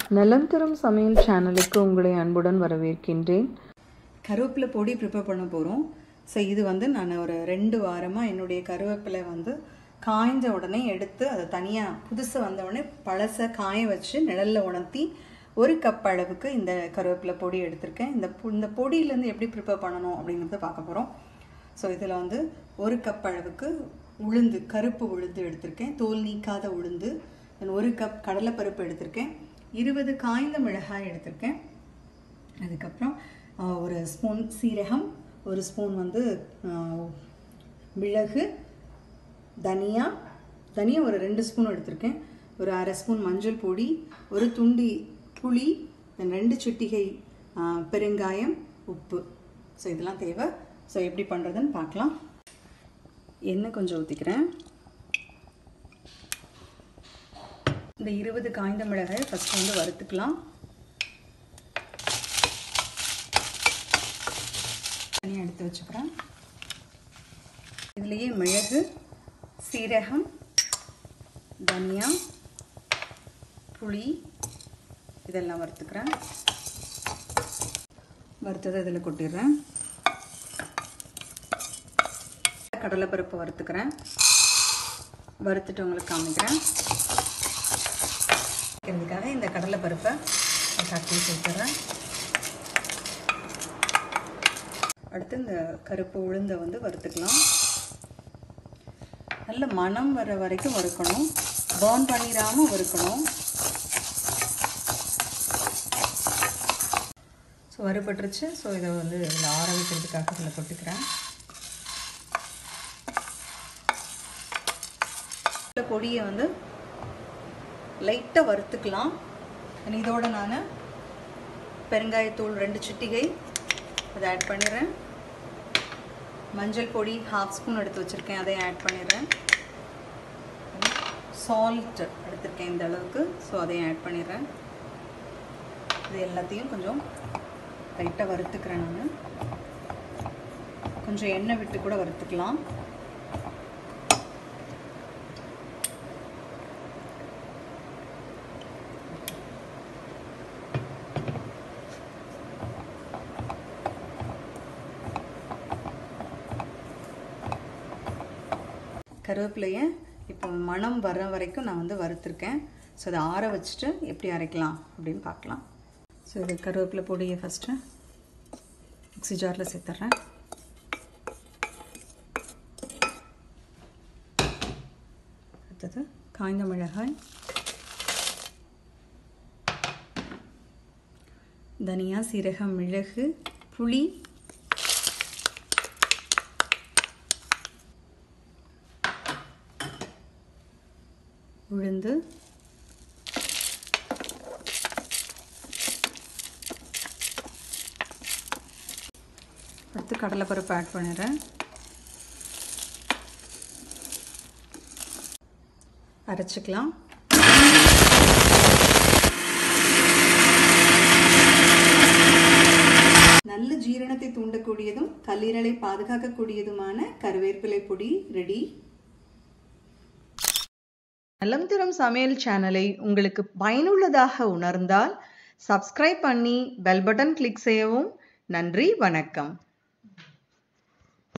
நலம் தரும் சமையல் சேனலுக்கு உங்களை அன்புடன் வரவேற்கின்றேன் கருவேப்பிலை பொடி ப்ரிப்பேர் பண்ண போகிறோம் ஸோ இது வந்து நான் ஒரு ரெண்டு வாரமாக என்னுடைய கருவேப்பிலை வந்து காய்ஞ்ச உடனே எடுத்து அதை தனியாக புதுசாக வந்த உடனே பழசை காய வச்சு நிழலில் உணர்த்தி ஒரு கப் அளவுக்கு இந்த கருவேப்பிலை பொடி எடுத்திருக்கேன் இந்த பொ- இந்த பொடியிலேருந்து எப்படி ப்ரிப்பேர் பண்ணணும் அப்படிங்கிறத பார்க்க போகிறோம் ஸோ இதில் வந்து ஒரு கப் அளவுக்கு உளுந்து கருப்பு உளுந்து எடுத்திருக்கேன் தோல் நீக்காத உளுந்து then ஒரு கப் கடலைப்பருப்பு எடுத்திருக்கேன் இருபது காய்ந்த மிளகாய் எடுத்திருக்கேன் அதுக்கப்புறம் ஆஹ், ஒரு ஸ்பூன் சீரகம் ஒரு ஸ்பூன் வந்து ஆஹ், மிளகு தனியா தனியா ஒரு ரெண்டு ஸ்பூன் எடுத்திருக்கேன் ஒரு அரை ஸ்பூன் மஞ்சள் பொடி ஒரு துண்டி புளி then ரெண்டு சிட்டிகை ஆஹ், பெருங்காயம் உப்பு ஸோ இதெல்லாம் தேவை ஸோ எப்படி பண்ணுறதுன்னு பார்க்கலாம் எண்ணெய் கொஞ்சம் ஊற்றிக்கிறேன் இந்த இருபது காய்ந்த மிளகாய் ஃபஸ்ட்டு வந்து வறுத்துக்கலாம் தனியாக எடுத்து வச்சுக்கிறேன் இதுலேயே மிளகு சீரகம் தனியா புளி இதெல்லாம் வறுத்துக்கிறேன் வறுத்ததை இதில் கொட்டிடுறேன் கடலைப்பருப்பு வறுத்துக்கிறேன் வறுத்துட்டு உங்களுக்கு காமிக்கிறேன் வைக்கிறதுக்காக இந்த கடலைப்பருப்பை தட்டி சேர்த்துறேன் அடுத்து இந்த கருப்பு உளுந்தை வந்து வறுத்துக்கலாம் நல்ல மணம் வர வரைக்கும் வறுக்கணும் பர்ன் பண்ணிடாமல் வறுக்கணும் ஸோ வறுபட்டுருச்சு ஸோ இதை வந்து இதில் ஆற வைக்கிறதுக்காக இதில் கொட்டிக்கிறேன் இந்த பொடியை வந்து லைட்டாக வறுத்துக்கலாம் And இதோட நான் பெருங்காயத்தூள் ரெண்டு சிட்டிகை அதை ஆட் பண்ணிடுறேன் மஞ்சள் பொடி ஹாஃப் ஸ்பூன் எடுத்து வச்சுருக்கேன் அதையும் ஆட் பண்ணிடுறேன் சால்ட் எடுத்திருக்கேன் இந்த அளவுக்கு ஸோ அதையும் ஆட் பண்ணிடுறேன் இது எல்லாத்தையும் கொஞ்சம் லைட்டாக வறுத்துக்கிறேன் நான் கொஞ்சம் எண்ணெய் விட்டு கூட வறுத்துக்கலாம் கருவேப்பிலையை இப்போ மணம் வர வரைக்கும் நான் வந்து வறுத்துருக்கேன் ஸோ அதை ஆற வச்சுட்டு எப்படி அரைக்கலாம் அப்படின்னு பார்க்கலாம் ஸோ இது கருவேப்பிலை பொடியை ஃபஸ்ட்டு மிக்ஸி ஜாரில் சேர்த்துட்றேன் அடுத்தது காய்ந்த மிளகாய் தனியா சீரகம் மிளகு புளி உளுந்து அடுத்து கடலைப்பருப்பு ஆட் பண்ணிடுறேன் அரைச்சிக்கலாம் நல்ல ஜீரணத்தை தூண்டக்கூடியதும் கல்லீரலை பாதுகாக்கக்கூடியதுமான கருவேப்பிலை பொடி ரெடி நலம் தரும் சமையல் சேனலை உங்களுக்கு பயனுள்ளதாக உணர்ந்தால் சப்ஸ்கிரைப் பண்ணி பெல் பட்டன் கிளிக் செய்யவும் நன்றி வணக்கம்